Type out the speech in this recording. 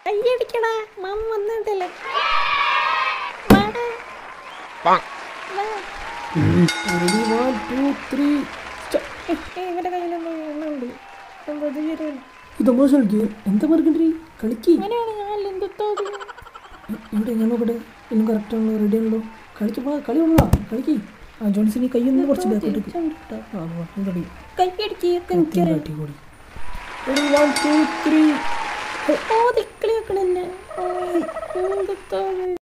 കയ്യടിക്കടാ മാമ വന്നിട്ടല്ലേ ready one two three ഇവന്റെ കയ്യിലൊന്നും എണ്ണുണ്ട് ഇത് തമാശ കളിക്കുക എന്താ പറഞ്ഞിട്ട് കളിക്ക് അങ്ങനെയാണ് ഞാൻ എന്തോ ഇവിടെ ഞാൻ നോക്കട്ടെ എല്ലാം കറക്റ്റ് ആണല്ലോ റെഡി ആണല്ലോ കളിക്ക് പോ കളി ഉള്ളതാ കളിക്ക് ആ ജോൺസിന് കൈ ഒന്ന് കുറച്ച് ബാക്കോട്ട് ആ റെഡി കയ്യടിച്ച് എനിക്കറിയാം കൂടി റെഡി വൺ ടു ത്രീ ഓ തിക്കളി വെക്കണെന്നെ ഓ എന്തൊക്കെ